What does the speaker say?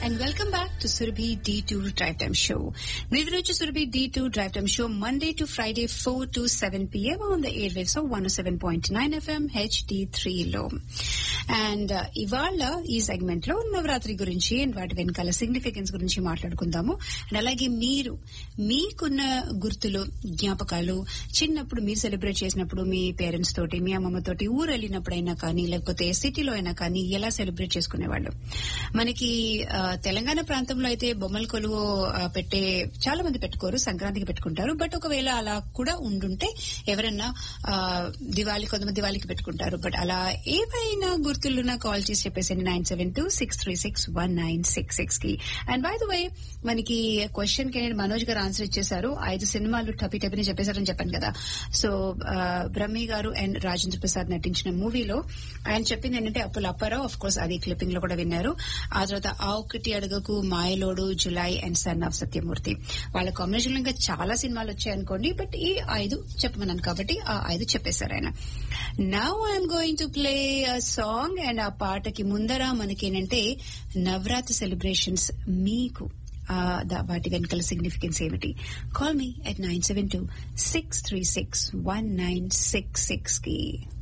and welcome back to Surabhi D2 Drive Time Show. మీరు రోజు Surabhi D2 Drive Time Show Monday to Friday 4 to 7 p.m. on the airwaves of 107.9 FM HD3 లో and ఇవాళ ఈ segment లో నవరాత్రి గురించి and వాటి వెనకాల significance గురించి మాట్లాడుకుందాము అండ్ అలాగే మీరు మీకున్న గుర్తులు జ్ఞాపకాలు చిన్నప్పుడు మీరు సెలబ్రేట్ చేసినప్పుడు మీ పేరెంట్స్ తోటి మీ అమ్మమ్మ తోటి ఊరు వెళ్ళినప్పుడైనా కానీ లేకపోతే సిటీలో అయినా కానీ ఎలా సెలబ్రేట్ చేసుకునేవాళ్ళు మనకి ఆ, తెలంగాణ ప్రాంతంలో అయితే బొమ్మల కొలువు ఆ, పెట్టే చాలా మంది పెట్టుకోరు సంక్రాంతికి పెట్టుకుంటారు బట్ ఒకవేళ అలా కూడా ఉండుంటే ఎవరన్నా ఆ, దివాళీ కొంతమంది దివాళీకి పెట్టుకుంటారు బట్ అలా ఏవైనా గుర్తులున్నా కాల్ చేసి చెప్పేసండి nine seven two six three six one nine six six కి అండ్ బై ద వే మనకి క్వశ్చన్ కి నేను మనోజ్ గారు ఆన్సర్ ఇచ్చేశారు ఐదు సినిమాలు టపి టపిని చెప్పేశారని చెప్పాను కదా సో బ్రహ్మి గారు అండ్ రాజేంద్ర ప్రసాద్ నటించిన మూవీలో ఆయన చెప్పింది ఏంటంటే అప్పులు అప్పారావు ఆఫ్ కోర్స్ అది క్లిప్పింగ్ లో కూడా విన్నారు ఆ తర్వాత ఆ ఒక్కటి అడుగకు మాయలోడు Julai and son of Satyamurthy వాళ్ళ కాంబినేషన్ ఇంకా చాలా సినిమాలు వచ్చాయి అనుకోండి బట్ ఈ ఐదు చెప్పమన్నాను కాబట్టి ఆ ఐదు చెప్పేశారు ఆయన now I'm going to play a song and ఆ పాటకి ముందర మనకేంటంటే నవరాత్రి సెలబ్రేషన్స్ మీకు ఆ, దా- వాటి వెనకాల సిగ్నిఫికెన్స్ ఏమిటి call me at nine seven two six three six one nine six six కి